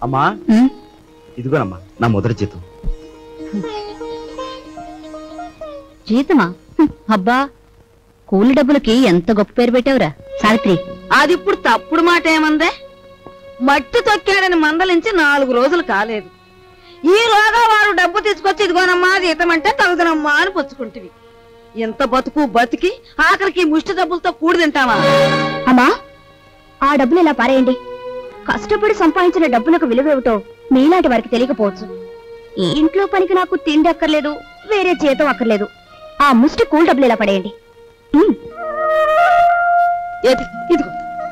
అమ్మా ఉమ్, ఇదిగోనమ్మా నా మొదటి జీతం జీతమా హ్మ్, అబ్బా కూలి డబ్బులకి ఎంత గొప్ప పేరు పెట్టావురా సావిత్రి అది ఇప్పుడు తప్పుడు మాట ఏమందే మట్టి తొక్కాడని మందలించి నాలుగు రోజులు కాలేదు ఈ రోజా వారు డబ్బు తీసుకొచ్చి ఇదిగోనమ్మా జీతం అంటే తగుదనమ్మా అని పుచ్చుకుంటివి ఇంత బతుకు బతికి ఆఖరికి ముష్టి డబ్బులతో కూడి తింటావా అమ్మా ఆ డబ్బులు ఇలా పారేయండి కష్టపడి సంపాదించిన డబ్బులకు విలువేమిటో మీలాంటి వారికి తెలియకపోవచ్చు ఈ ఇంట్లో పనికి నాకు తిండి అక్కర్లేదు వేరే జీతం అక్కర్లేదు ఆ ముష్టి కూల్ డబ్బులు ఇలా పడేయండి ఉమ్, ఏది ఇదిగో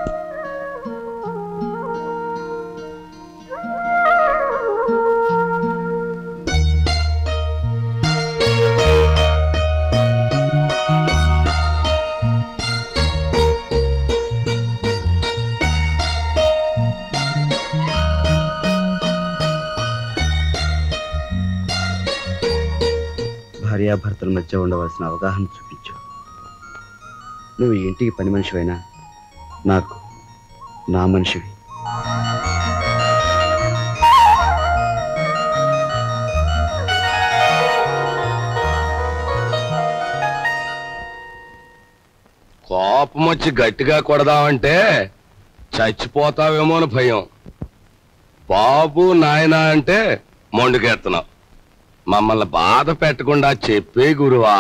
భార్యాభర్తల మధ్య ఉండవలసిన అవగాహన చూపించు నువ్వు ఈ ఇంటికి పని మనిషివైనా నాకు నా మనిషివి కోపం వచ్చి గట్టిగా కొడదామంటే చచ్చిపోతావేమో అని భయం బాబు నాయన అంటే మొండుకెత్తనావు మమ్మల్ని బాధ పెట్టకుండా చెప్పే గురువా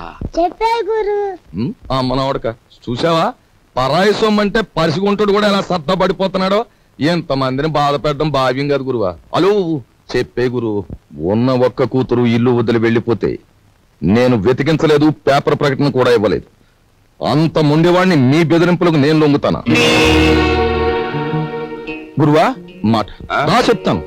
ఉమ్, ఆ మనవడక చూసావా పరాయి సొమ్మంటే పరిసిగుంటుడు కూడా ఎలా సత్తా పడిపోతున్నాడో ఎంతమందిని బాధ పెట్టడం భావ్యం కాదు గురువా అలో చెప్పే గురు ఉన్న ఒక్క కూతురు ఇల్లు వదిలి వెళ్ళిపోతే నేను వెతికించలేదు పేపర్ ప్రకటన కూడా ఇవ్వలేదు అంత ముండేవాడిని మీ బెదిరింపులకు నేను లొంగుతానా గురువా మాట ఆ? రా చెప్తాను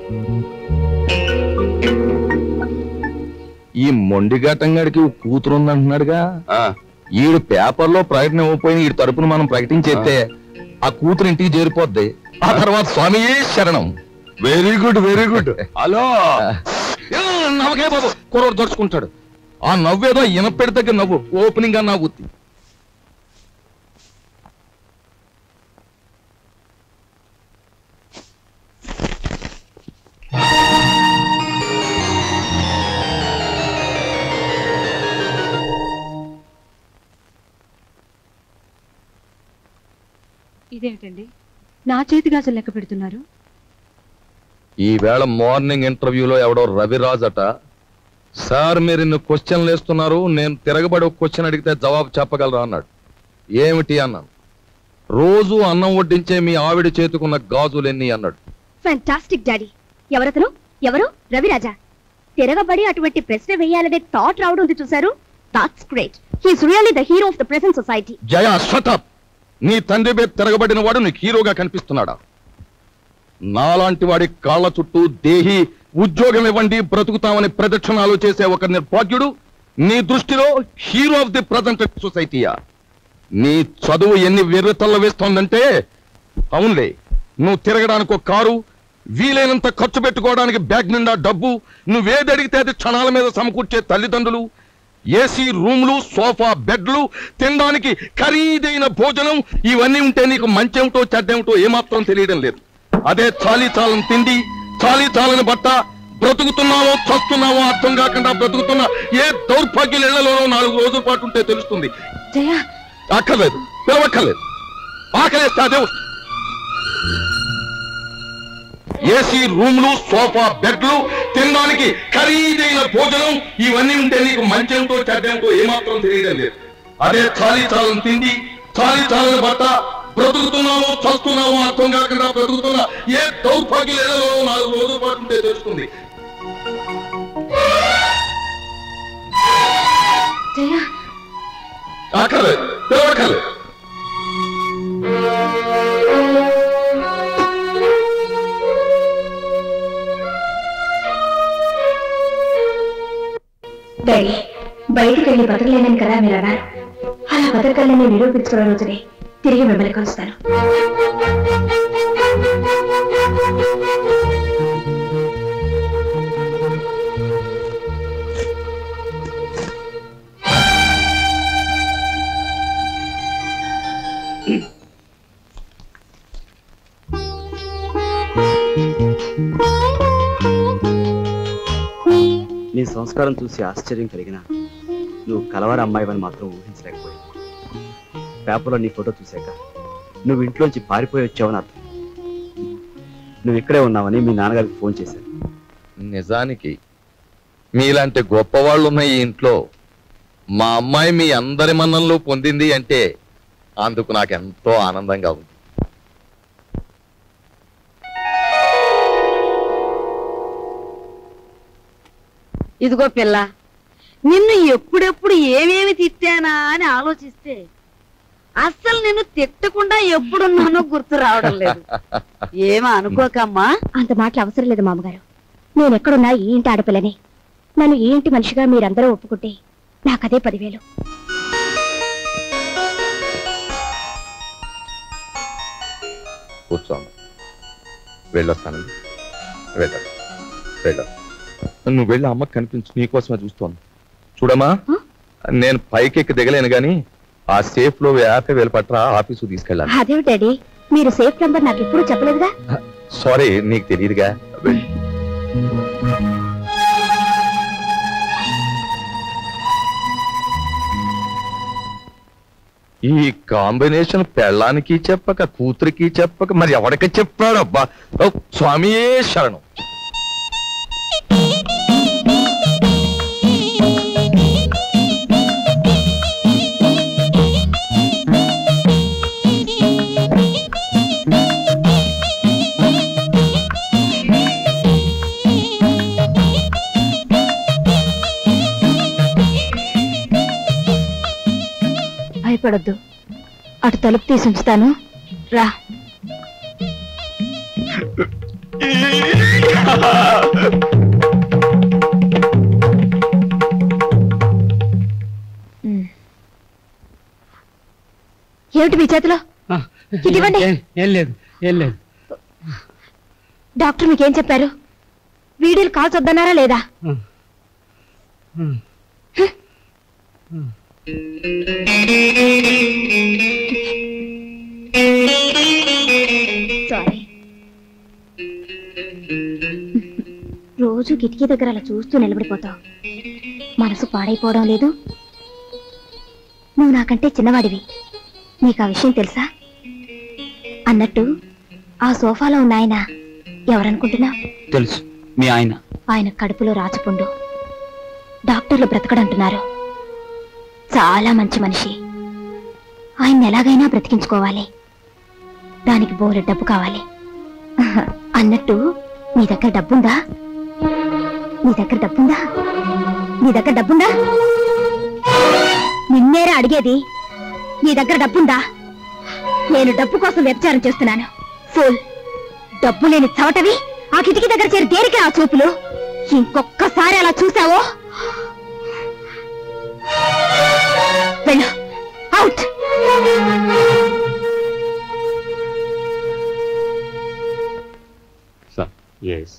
ఈ మొండిఘాటంగాడికి ఓ కూతురు ఉందంటున్నాడుగా ఆ, ఈడు పేపర్లో ప్రకటన ఇవ్వకపోయిన ఈ తరపున మనం ప్రకటించేస్తే ఆ కూతురు ఇంటికి చేరిపోద్ది ఆ తర్వాత స్వామియే శరణం very good very good hello ఏ, నవ్వకే బాబు కుర్రోడు దొరుచుకుంటాడు ఆ నవ్వేదో ఇనపెడి దగ్గర నవ్వు ఓపెనింగ్ గా నవ్వుద్ది ఇదేమిటండి నా చేతి గాజులు లెక్క పెడుతున్నారు ఈ వేళ మార్నింగ్ ఇంటర్వ్యూలో ఎవడో రవిరాజ్ అట సార్ మీరు ఇన్ని క్వశ్చన్లు వేస్తున్నారు నేను తిరగబడి ఒక క్వశ్చన్ అడిగితే జవాబు చెప్పగలరా అన్నాడు ఏమిటి అన్నాను రోజు అన్నం వడ్డించే మీ ఆవిడ చేతుకున్న గాజులెన్ని అన్నాడు ఫ్యాంటాస్టిక్ డాడీ ఎవరతను ఎవరు రవిరాజా తిరగబడి అటువంటి ప్రశ్న వేయాలనే థాట్ రావడం ఉంది చూసారు that's great he's really the hero of the present society Jaya shut up నీ తండ్రి మీద తిరగబడిన వాడు నీకు హీరోగా కనిపిస్తున్నాడా నాలాంటి వాడి కాళ్ళ చుట్టూ దేహి ఉద్యోగం ఇవ్వండి బ్రతుకుతామని ప్రదక్షిణాలు చేసే ఒక నిర్భాగ్యుడు నీ దృష్టిలో హీరో ఆఫ్ ది ప్రజెంట్ సొసైటీయా నీ చదువు ఎన్ని వెర్రతల్ల వేస్తోందంటే అవునులే నువ్వు తిరగడానికి ఒక కారు వీలైనంత ఖర్చు పెట్టుకోవడానికి బ్యాగ్ నిండా డబ్బు నువ్వేది అడిగితే అది క్షణాల మీద సమకూర్చే తల్లిదండ్రులు ఏసీ రూమ్లు సోఫా బెడ్లు తినడానికి ఖరీదైన భోజనం ఇవన్నీ ఉంటే నీకు మంచేమిటో చెడ్డేమిటో ఏమాత్రం తెలియడం లేదు అదే చాలీ చాలని తిండి చాలీ చాలని బట్ట బ్రతుకుతున్నామో చస్తున్నామో అర్థం కాకుండా బ్రతుకుతున్న ఏ దౌర్భాగ్యుల ఇళ్లలోనో నాలుగు రోజుల పాటు ఉంటే తెలుస్తుంది జయ అక్కర్లేదు పిలవక్కర్లేదు ఆకలేస్తే అదే వస్తుంది. ఏసీ రూమ్లు సోఫా బెడ్లు తినడానికి ఖరీదైన భోజనం ఇవన్నీ ఉంటే నీకు మంచేమిటో చెడ్డేమిటో ఏమాత్రం తెలియడం లేదు అదే చాలీ చాలని తిండి చాలీ చాలని బట్ట బ్రతుకుతున్నామో చస్తున్నామో అర్థం కాకుండా బ్రతుకుతున్న ఏ దౌర్భాగ్యులలో నాలుగు రోజుల పాటు ఉంటే తెలుస్తుంది జయ అక్కర్లేదు పిలవక్కర్లేదు డాడీ బయటికి వెళ్ళి బతకలేనని కదా మీరు అన్నారు అలా బతకలేని నిరూపించుకున్న రోజునే తిరిగి మిమ్మల్ని కలుస్తాను నీ సంస్కారం చూసి ఆశ్చర్యం కలిగిన నువ్వు కలవారి అమ్మాయివని మాత్రం ఊహించలేకపోయాను పేపర్లో నీ ఫోటో చూశాక నువ్వు ఇంట్లోంచి పారిపోయి వచ్చావని అర్థం నువ్వు ఇక్కడే ఉన్నావని మీ నాన్నగారికి ఫోన్ చేశాను నిజానికి మీలాంటి గొప్పవాళ్ళు ఉన్న ఈ ఇంట్లో మా అమ్మాయి మీ అందరి మన్ననలు పొందింది అంటే అందుకు నాకు ఎంతో ఆనందంగా ఉంది ఇదిగో పిల్ల నిన్ను ఎప్పుడెప్పుడు ఏమేమి తిట్టానా అని ఆలోచిస్తే అస్సలు నిన్ను తిట్టకుండా ఎప్పుడున్నానో గుర్తు రావడం లేదు ఏమీ అనుకోకమ్మా అంత మాటలు అవసరం లేదు మామగారు నేను ఎక్కడున్నా ఈ ఇంటి ఆడపిల్లని నన్ను ఈ ఇంటి మనిషిగా మీరందరూ ఒప్పుకుంటే నాకదే పదివేలు కూర్చోమ్మ వెళ్ళొస్తానండి వెళ్ళ వెళ్ళ నువ్వు వెళ్ళి అమ్మకి కనిపించు నీకోసమే చూస్తోంది చూడమ్మా హ? నేను పైకి ఎక్కి దిగలేను గాని ఆ సేఫ్ లో యాభై వేలు పట్ల ఆఫీసు తీసుకెళ్ళాలి అదేమిటి డాడీ మీరు సేఫ్ నంబర్ నాకు ఎప్పుడు చెప్పలేదుగా సారీ నీకు తెలియదుగా వెళ్ళు. ఈ కాంబినేషన్ పెళ్ళానికి చెప్పక కూతురికి చెప్పక మరి ఎవరికి చెప్పాడు అబ్బా ఓ, స్వామియే శరణం భయపడొద్దు అటు తలుపు తీసి ఉంచుతాను రా ఉమ్. ఏమిటి మీ చేతిలో ఇదివ్వండి. ఏం- ఏం లేదు ఏం లేదు డాక్టర్ మీకేం చెప్పారు వీడియోలు కాల్స్ వద్దన్నారా లేదా సారీ రోజు కిటికీ దగ్గర అలా చూస్తూ నిలబడిపోతావు మనసు పాడైపోవడం లేదు నువ్వు నాకంటే చిన్నవాడివి నీకు ఆ విషయం తెలుసా అన్నట్టు ఆ సోఫాలో ఉన్న ఆయన ఎవరనుకుంటున్నావు తెలుసు మీ ఆయన ఆయన కడుపులో రాచపుండు డాక్టర్లు బ్రతకడంటున్నారు చాలా మంచి మనిషి ఆయన ఎలాగైనా బ్రతికించుకోవాలి దానికి బోరె డబ్బు కావాలి అన్నట్టు మీ దగ్గర డబ్బుందా మీ దగ్గర డబ్బుందా మీ దగ్గర డబ్బుందా నిన్నేరా అడిగేది మీ దగ్గర డబ్బుందా నేను డబ్బు కోసం వ్యభిచారం చేస్తున్నాను ఫుల్ డబ్బు లేని చవటవి ఆ కిటికీ దగ్గర చేరి దేనికి ఆ చూపులు ఇంకొక్కసారి అలా చూసావో వెళ్ళు అవుట్ సార్ ఎస్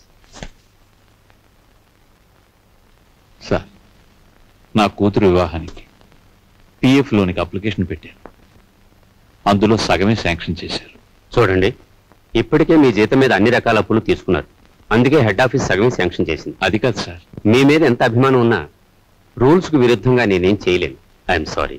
సార్ నా కూతురు వివాహానికి పిఎఫ్ లోనికి అప్లికేషన్ పెట్టాను అందులో సగమే శాంక్షన్ చేశారు చూడండి ఇప్పటికే మీ జీతం మీద అన్ని రకాల అప్పులు తీసుకున్నారు అందుకే హెడ్ ఆఫీస్ సగం శాంక్షన్ చేసింది అది కాదు సార్ మీ మీద ఎంత అభిమానం ఉన్నా రూల్స్ కు విరుద్ధంగా నేనేం చేయలేను ఐఎమ్ సారీ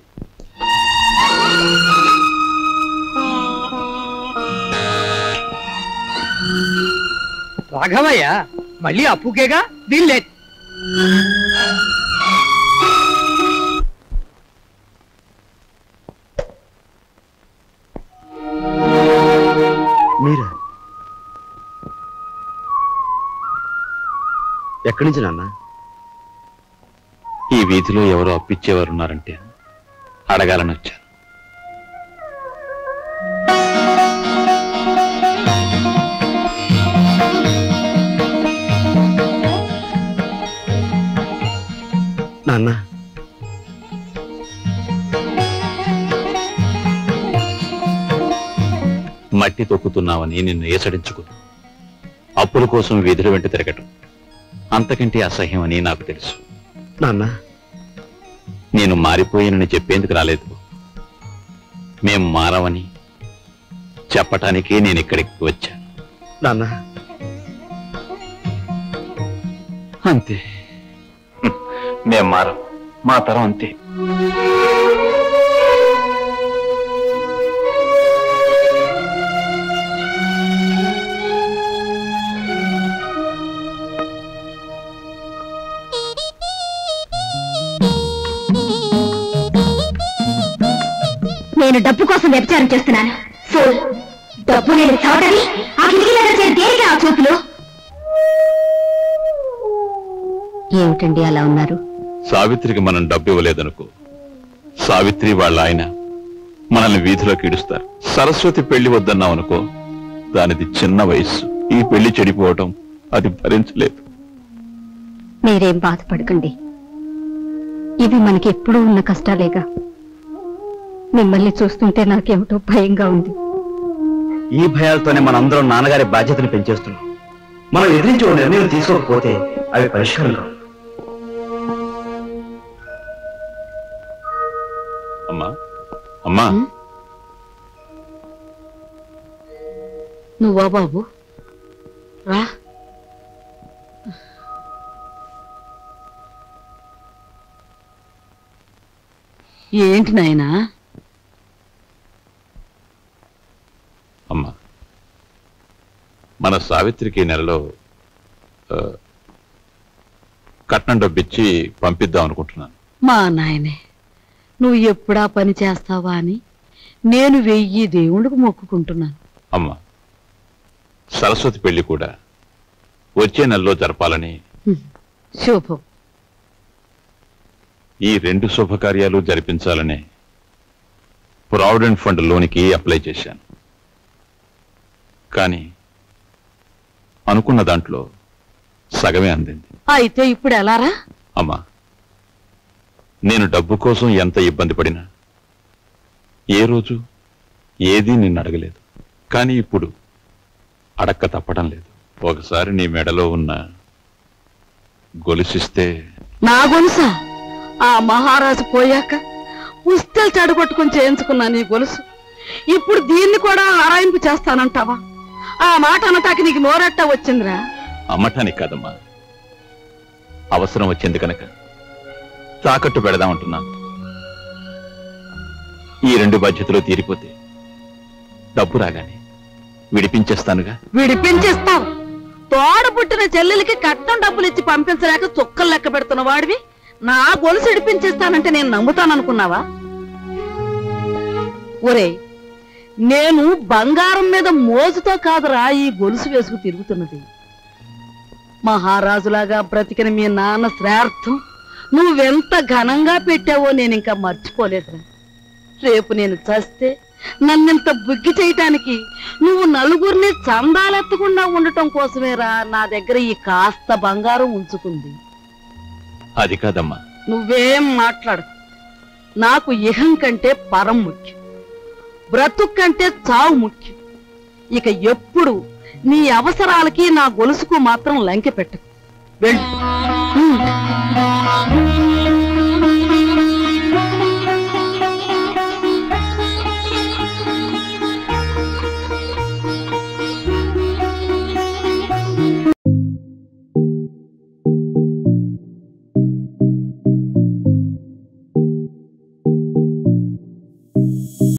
రాఘవయ్య మళ్ళీ అప్పుకేగా వీళ్ళే మీరా ఎక్కడి నుంచి నాన్న ఈ వీధిలో ఎవరో అప్పిచ్చేవారు ఉన్నారంటే అడగాలని వచ్చాను నాన్న మట్టి తొక్కుతున్నావని నిన్ను ఏసడించుకో అప్పుల కోసం వీధుల వెంట తిరగటం అంతకంటే అసహ్యం అని నాకు తెలుసు నాన్న నేను మారిపోయానని చెప్పేందుకు రాలేదు మేం మారవని చెప్పటానికి నేను ఇక్కడికి వచ్చాను నాన్న అంతే మేం మారం మా తరం అంతే నేను డబ్బు కోసం వ్యభిచారం చేస్తున్నాను ఫూల్ డబ్బు నేను చవటని ఆ కిటికీ దగ్గర చేరి దేనికి ఆ చూపులు ఏమిటండి అలా ఉన్నారు సావిత్రికి మనం డబ్బు ఇవ్వలేదనుకో సావిత్రి వాళ్ళ ఆయన మనల్ని వీధిలోకి ఇడుస్తారు సరస్వతి పెళ్లి వద్దన్నాం అనుకో దానిది చిన్న వయస్సు ఈ పెళ్లి చెడిపోవటం అది భరించలేదు మీరేం బాధపడకండి ఇవి మనకి ఎప్పుడూ ఉన్న కష్టాలేగా మిమ్మల్ని చూస్తుంటే నాకేమిటో భయంగా ఉంది ఈ భయాలతోనే మనందరం నాన్నగారి బాధ్యతను పెంచేస్తున్నాం మనం ఎదిరించి ఓ నిర్ణయం తీసుకోకపోతే అవి పరిష్కారం కావు అమ్మా అమ్మా నువ్వా బాబు రా ఏంటి నాయనా అమ్మా మన సావిత్రికి ఈ నెలలో ఆ, కట్నం డబ్బిచ్చి పంపిద్దాం అనుకుంటున్నాను మా నాయనే నువ్వు ఎప్పుడా పని చేస్తావా అని నేను వెయ్యి దేవుడికి మొక్కుకుంటున్నాను అమ్మా సరస్వతి పెళ్లి కూడా వచ్చే నెలలో జరపాలని శుభం ఈ రెండు శుభకార్యాలు జరిపించాలనే ప్రావిడెంట్ ఫండ్ లోనికి అప్లై చేశాను కానీ అనుకున్న దాంట్లో సగమే అందింది అయితే ఇప్పుడు ఎలారా అమ్మా నేను డబ్బు కోసం ఎంత ఇబ్బంది పడినా ఏ రోజు ఏదీ నిన్ను అడగలేదు కానీ ఇప్పుడు అడక్క తప్పడం లేదు ఒకసారి నీ మెడలో ఉన్న గొలుసిస్తే నా గొలుసా ఆ మహారాజు పోయాక పుస్తలు చెడగొట్టుకుని చేయించుకున్నా నీ గొలుసు ఇప్పుడు దీన్ని కూడా ఆరాయింపు చేస్తానంటావా ఆ మాట అనటానికి నీకు నోరట్ట వచ్చిందిరా అమ్మటానికి కాదమ్మా అవసరం వచ్చింది కనుక తాకట్టు పెడదామంటున్నాను ఈ రెండు బాధ్యతలు తీరిపోతే డబ్బు రాగానే విడిపించేస్తానుగా విడిపించేస్తావు తోడ పుట్టిన చెల్లెలకి కట్నం డబ్బులు ఇచ్చి పంపించలేక చుక్కలు లెక్క పెడుతున్న వాడివి నా గొలుసు ఇడిపించేస్తానంటే నేను నమ్ముతాననుకున్నావా ఒరే నేను బంగారం మీద మోజుతో కాదురా ఈ గొలుసు వేసుకు తిరుగుతున్నది మహారాజులాగా బ్రతికిన మీ నాన్న శ్రార్థం నువ్వెంత ఘనంగా పెట్టావో నేను ఇంకా మర్చిపోలేదురా రేపు నేను చస్తే నన్నింత బుగ్గి చేయటానికి నువ్వు నలుగురిని చందాలెత్తకుండా ఉండటం కోసమేరా నా దగ్గర ఈ కాస్త బంగారం ఉంచుకుంది అది కాదమ్మా నువ్వేం మాట్లాడు నాకు ఇహం కంటే పరం ముఖ్యం బ్రతుక్ కంటే చావు ముఖ్యం ఇక ఎప్పుడు నీ అవసరాలకి నా గొలుసుకు మాత్రం లంకె పెట్టకు వెళ్ళు హ్మ్.